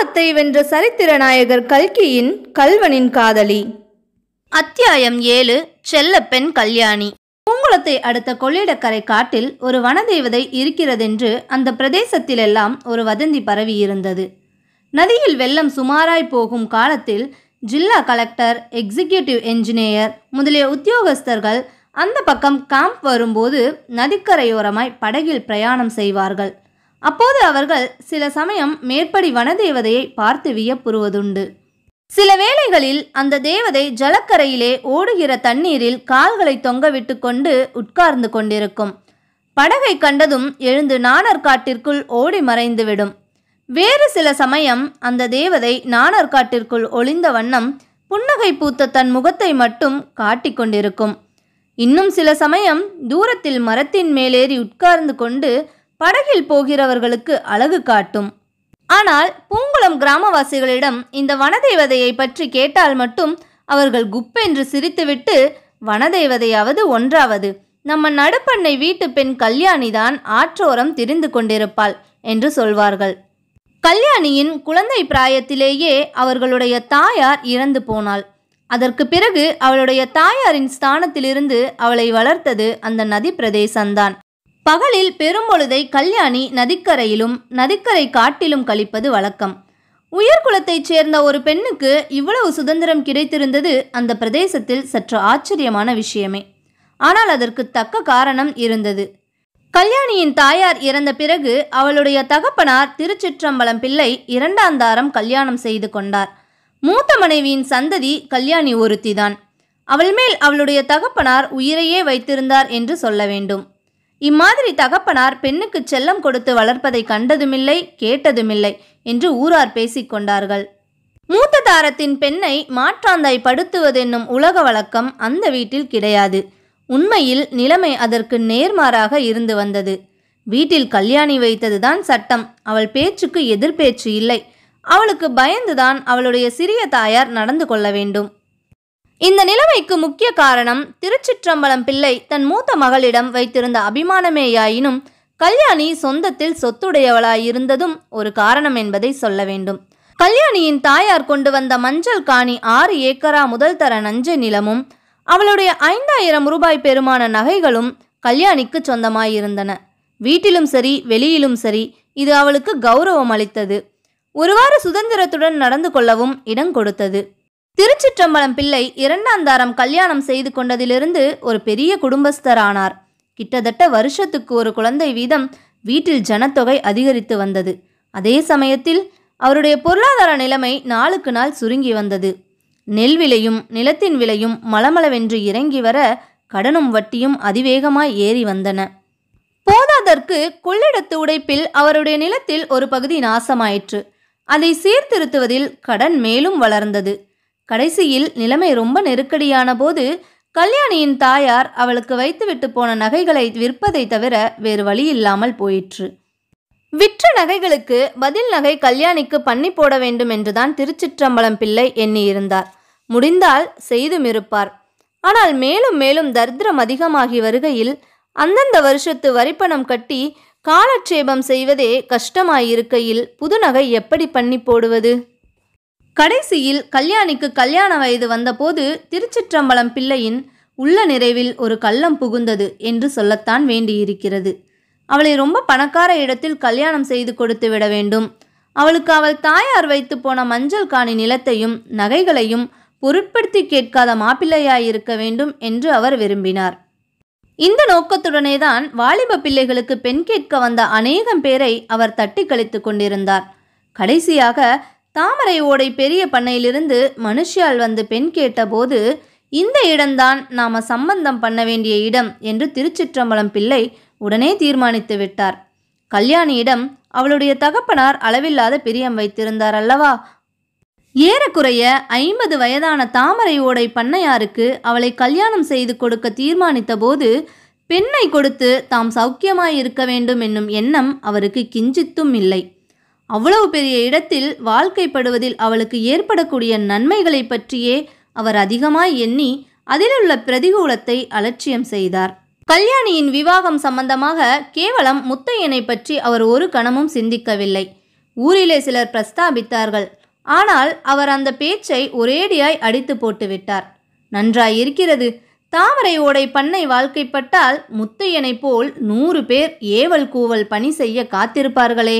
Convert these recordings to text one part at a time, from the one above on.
காலத்தை வென்ற சரித்திர நாயகர் கல்கியின் கல்வனின் காதலி அத்தியாயம் ஏழு செல்லப்பெண் கல்யாணி பூங்குளத்தை அடுத்த கொள்ளிடக்கரை காட்டில் ஒரு வனதேவதை இருக்கிறதென்று அந்த பிரதேசத்திலெல்லாம் ஒரு வதந்தி பரவியிருந்தது நதியில் வெள்ளம் சுமாராய் போகும் காலத்தில் ஜில்லா கலெக்டர் எக்ஸிகியூட்டிவ் என்ஜினியர் முதலிய உத்தியோகஸ்தர்கள் அந்த பக்கம் கேம்ப் வரும்போது நதிக்கரையோரமாய் படகில் பிரயாணம் செய்வார்கள் அப்போது அவர்கள் சில சமயம் மேற்படி வனதேவதையை பார்த்து வியப்புறுவதுண்டு சில வேளைகளில் அந்த தேவதை ஜலக்கரையிலே ஓடுகிற தண்ணீரில் கால்களை தொங்கவிட்டு கொண்டு உட்கார்ந்து கொண்டிருக்கும் படகை கண்டதும் எழுந்து நாணர்காட்டிற்குள் ஓடி மறைந்துவிடும் வேறு சில சமயம் அந்த தேவதை நாணர்காட்டிற்குள் ஒளிந்த வண்ணம் புன்னகை பூத்த தன் முகத்தை மட்டும் காட்டிக் கொண்டிருக்கும் இன்னும் சில சமயம் தூரத்தில் மரத்தின் மேலேறி உட்கார்ந்து கொண்டு படகில் போகிறவர்களுக்கு அழகு காட்டும் ஆனால் பூங்குளம் கிராமவாசிகளிடம் இந்த வனதேவதையை பற்றி கேட்டால் மட்டும் அவர்கள் குப்பென்று சிரித்துவிட்டு வனதேவதையாவது ஒன்றாவது நம்ம நடுப்பண்ணை வீட்டு பெண் கல்யாணிதான் ஆற்றோரம் திரிந்து கொண்டிருப்பாள் என்று சொல்வார்கள் கல்யாணியின் குழந்தை பிராயத்திலேயே அவர்களுடைய தாயார் இறந்து போனாள் அதற்கு பிறகு அவளுடைய தாயாரின் ஸ்தானத்திலிருந்து அவளை வளர்த்தது அந்த நதி பிரதேசம்தான் பகலில் பெரும்பொழுதை கல்யாணி நதிக்கரையிலும் நதிக்கரை காட்டிலும் கழிப்பது வழக்கம் உயர்குலத்தைச் சேர்ந்த ஒரு பெண்ணுக்கு இவ்வளவு சுதந்திரம் கிடைத்திருந்தது அந்த பிரதேசத்தில் சற்று ஆச்சரியமான விஷயமே ஆனால் அதற்கு தக்க காரணம் இருந்தது கல்யாணியின் தாயார் இறந்த பிறகு அவளுடைய தகப்பனார் திருச்சிற்றம்பலம் பிள்ளை இரண்டாந்தாரம் கல்யாணம் செய்து கொண்டார் மூத்த மனைவியின் சந்ததி கல்யாணி ஒருத்திதான் அவள் மேல் அவளுடைய தகப்பனார் உயிரையே வைத்திருந்தார் என்று சொல்ல வேண்டும் இம்மாதிரி தகப்பனார் பெண்ணுக்கு செல்லம் கொடுத்து வளர்ப்பதை கண்டதுமில்லை கேட்டதுமில்லை என்று ஊரார் பேசிக்கொண்டார்கள் மூத்த தாரத்தின் பெண்ணை மாற்றாந்தாய் படுத்துவதென்னும் உலக வழக்கம் அந்த வீட்டில் கிடையாது உண்மையில் நிலைமை அதற்கு நேர்மாறாக இருந்து வந்தது வீட்டில் கல்யாணி வைத்ததுதான் சட்டம் அவள் பேச்சுக்கு எதிர்பேச்சு இல்லை அவளுக்கு பயந்துதான் அவளுடைய சிறிய தாயார் நடந்து கொள்ள வேண்டும் இந்த நிலைமைக்கு முக்கிய காரணம் திருச்சிற்றம்பலம் பிள்ளை தன் மூத்த மகளிடம் வைத்திருந்த அபிமானமேயாயினும் கல்யாணி சொந்தத்தில் சொத்துடையவளாயிருந்ததும் ஒரு காரணம் என்பதை சொல்ல வேண்டும் கல்யாணியின் தாயார் கொண்டு வந்த மஞ்சள் காணி ஆறு ஏக்கரா முதல் தர நஞ்சை நிலமும் அவளுடைய ஐந்தாயிரம் ரூபாய் பெருமான நகைகளும் கல்யாணிக்கு சொந்தமாயிருந்தன வீட்டிலும் சரி வெளியிலும் சரி இது அவளுக்கு கௌரவம் அளித்தது ஒருவாறு சுதந்திரத்துடன் நடந்து கொள்ளவும் இடம் கொடுத்தது திருச்சிற்றம்பலம் பிள்ளை இரண்டாந்தாரம் கல்யாணம் செய்து கொண்டதிலிருந்து ஒரு பெரிய குடும்பஸ்தரானார் கிட்டத்தட்ட வருஷத்துக்கு ஒரு குழந்தை வீதம் வீட்டில் ஜனத்தொகை அதிகரித்து வந்தது அதே சமயத்தில் அவருடைய பொருளாதார நிலைமை நாளுக்கு நாள் சுருங்கி வந்தது நெல் விலையும் நிலத்தின் விலையும் மளமளவென்று இறங்கி வர கடனும் வட்டியும் அதிவேகமாய் ஏறி வந்தன போதாதற்கு கொள்ளிடத்து உடைப்பில் அவருடைய நிலத்தில் ஒரு பகுதி நாசமாயிற்று அதை சீர்திருத்துவதில் கடன் மேலும் வளர்ந்தது கடைசியில் நிலைமை ரொம்ப நெருக்கடியான போது கல்யாணியின் தாயார் அவளுக்கு வைத்துவிட்டு போன நகைகளை விற்பதை தவிர வேறு வழி இல்லாமல் போயிற்று விற்ற நகைகளுக்கு பதில் நகை கல்யாணிக்கு பண்ணி போட வேண்டும் என்றுதான் திருச்சிற்றம்பலம் பிள்ளை எண்ணியிருந்தார் முடிந்தால் செய்தும் இருப்பார் ஆனால் மேலும் மேலும் தரித்திரம் அதிகமாகி வருகையில் அந்தந்த வருஷத்து வரிப்பணம் கட்டி காலட்சேபம் செய்வதே கஷ்டமாயிருக்கையில் புது நகை எப்படி பண்ணி போடுவது கடைசியில் கல்யாணிக்கு கல்யாண வயது வந்தபோது திருச்சிற்றம்பலம் பிள்ளையின் உள்ள நிறைவில் ஒரு கள்ளம் புகுந்தது என்று சொல்லத்தான் வேண்டியிருக்கிறது அவளை ரொம்ப பணக்கார இடத்தில் கல்யாணம் செய்து கொடுத்து விட வேண்டும் அவளுக்கு அவள் தாயார் வைத்து போன மஞ்சள் காணி நிலத்தையும் நகைகளையும் பொருட்படுத்தி கேட்காத மாப்பிள்ளையாயிருக்க வேண்டும் என்று அவர் விரும்பினார் இந்த நோக்கத்துடனே தான் வாலிப பிள்ளைகளுக்கு பெண் கேட்க வந்த அநேகம் பேரை அவர் தட்டி கழித்து கொண்டிருந்தார் கடைசியாக தாமரை ஓடை பெரிய பண்ணையிலிருந்து மனுஷியால் வந்து பெண் கேட்டபோது இந்த இடம்தான் நாம சம்பந்தம் பண்ண வேண்டிய இடம் என்று திருச்சிற்றம்பலம் பிள்ளை உடனே தீர்மானித்து விட்டார் கல்யாணியிடம் அவளுடைய தகப்பனார் அளவில்லாத பிரியம் வைத்திருந்தார் அல்லவா ஏறக்குறைய ஐம்பது வயதான தாமரை ஓடை பண்ணையாருக்கு அவளை கல்யாணம் செய்து கொடுக்க தீர்மானித்த போது பெண்ணை கொடுத்து தாம் சௌக்கியமாய் இருக்க வேண்டும் என்னும் எண்ணம் அவருக்கு கிஞ்சித்தும் இல்லை அவ்வளவு பெரிய இடத்தில் வாழ்க்கைப்படுவதில் அவளுக்கு ஏற்படக்கூடிய நன்மைகளை பற்றியே அவர் அதிகமாய் எண்ணி அதிலுள்ள பிரதிகூலத்தை அலட்சியம் செய்தார் கல்யாணியின் விவாகம் சம்பந்தமாக கேவலம் முத்தையனை பற்றி அவர் ஒரு கணமும் சிந்திக்கவில்லை ஊரிலே சிலர் பிரஸ்தாபித்தார்கள் ஆனால் அவர் அந்த பேச்சை ஒரேடியாய் அடித்து போட்டு விட்டார் நன்றாய் இருக்கிறது தாமரை ஓடை பண்ணை வாழ்க்கைப்பட்டால் முத்தையனைப் போல் நூறு பேர் ஏவல் கூவல் பணி செய்ய காத்திருப்பார்களே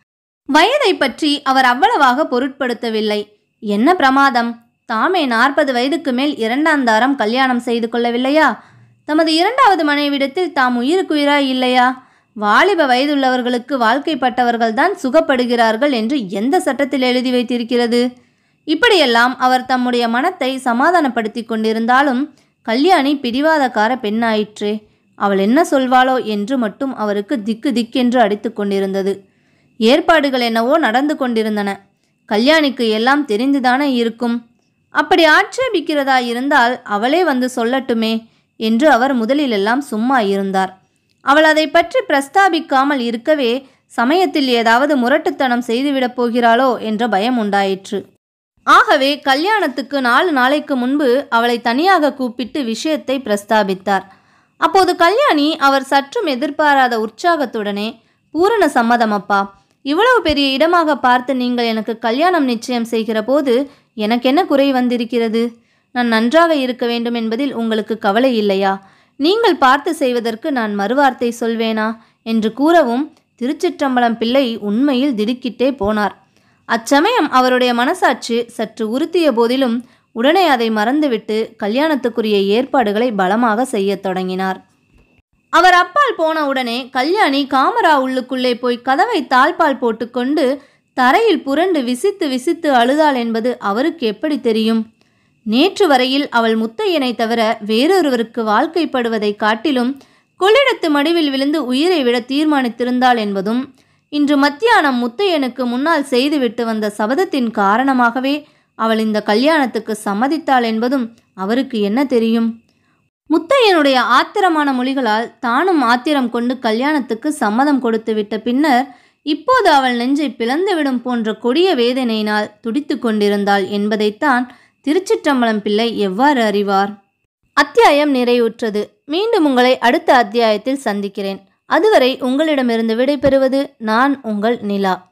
வயதை பற்றி அவர் அவ்வளவாக பொருட்படுத்தவில்லை என்ன பிரமாதம் தாமே நாற்பது வயதுக்கு மேல் இரண்டாம் தாரம் கல்யாணம் செய்து கொள்ளவில்லையா தமது இரண்டாவது மனைவிடத்தில் தாம் உயிருக்குயிராய் இல்லையா வாலிப வயதுள்ளவர்களுக்கு வாழ்க்கைப்பட்டவர்கள்தான் சுகப்படுகிறார்கள் என்று எந்த சட்டத்தில் எழுதி வைத்திருக்கிறது இப்படியெல்லாம் அவர் தம்முடைய மனத்தை சமாதானப்படுத்தி கொண்டிருந்தாலும் கல்யாணி பிடிவாதக்கார பெண்ணாயிற்றே அவள் என்ன சொல்வாளோ என்று மட்டும் அவருக்கு திக்கு திக்கென்று அடித்து கொண்டிருந்தது ஏற்பாடுகள் என்னவோ நடந்து கொண்டிருந்தன கல்யாணிக்கு எல்லாம் தெரிந்துதானே இருக்கும் அப்படி ஆட்சேபிக்கிறதா இருந்தால் அவளே வந்து சொல்லட்டுமே என்று அவர் முதலிலெல்லாம் சும்மா இருந்தார் அவள் அதை பற்றி பிரஸ்தாபிக்காமல் இருக்கவே சமயத்தில் ஏதாவது முரட்டுத்தனம் செய்துவிடப் போகிறாளோ என்ற பயம் உண்டாயிற்று ஆகவே கல்யாணத்துக்கு நாலு நாளைக்கு முன்பு அவளை தனியாக கூப்பிட்டு விஷயத்தை பிரஸ்தாபித்தார் அப்போது கல்யாணி அவர் சற்றும் எதிர்பாராத உற்சாகத்துடனே பூரண சம்மதமப்பா இவ்வளவு பெரிய இடமாக பார்த்து நீங்கள் எனக்கு கல்யாணம் நிச்சயம் செய்கிற போது எனக்கு என்ன குறை வந்திருக்கிறது நான் நன்றாக இருக்க வேண்டும் என்பதில் உங்களுக்கு கவலை இல்லையா நீங்கள் பார்த்து செய்வதற்கு நான் மறுவார்த்தை சொல்வேனா என்று கூறவும் திருச்சிற்றம்பலம் பிள்ளை உண்மையில் திடுக்கிட்டே போனார் அச்சமயம் அவருடைய மனசாட்சி சற்று உறுத்திய போதிலும் உடனே அதை மறந்துவிட்டு கல்யாணத்துக்குரிய ஏற்பாடுகளை பலமாக செய்யத் தொடங்கினார் அவர் அப்பால் போன உடனே கல்யாணி காமரா உள்ளுக்குள்ளே போய் கதவை தாழ்பால் போட்டுக்கொண்டு தரையில் புரண்டு விசித்து விசித்து அழுதாள் என்பது அவருக்கு எப்படி தெரியும் நேற்று வரையில் அவள் முத்தையனை தவிர வேறொருவருக்கு வாழ்க்கைப்படுவதைக் காட்டிலும் கொள்ளிடத்து மடிவில் விழுந்து உயிரை விட தீர்மானித்திருந்தாள் என்பதும் இன்று மத்தியானம் முத்தையனுக்கு முன்னால் செய்துவிட்டு வந்த சபதத்தின் காரணமாகவே அவள் இந்த கல்யாணத்துக்கு சம்மதித்தாள் என்பதும் அவருக்கு என்ன தெரியும் முத்தையனுடைய ஆத்திரமான மொழிகளால் தானும் ஆத்திரம் கொண்டு கல்யாணத்துக்கு சம்மதம் கொடுத்துவிட்ட பின்னர் இப்போது அவள் நெஞ்சை பிளந்துவிடும் போன்ற கொடிய வேதனையினால் துடித்து கொண்டிருந்தாள் என்பதைத்தான் திருச்சிற்றம்பலம் பிள்ளை எவ்வாறு அறிவார் அத்தியாயம் நிறைவுற்றது மீண்டும் உங்களை அடுத்த அத்தியாயத்தில் சந்திக்கிறேன் அதுவரை உங்களிடமிருந்து விடைபெறுவது நான் உங்கள் நிலா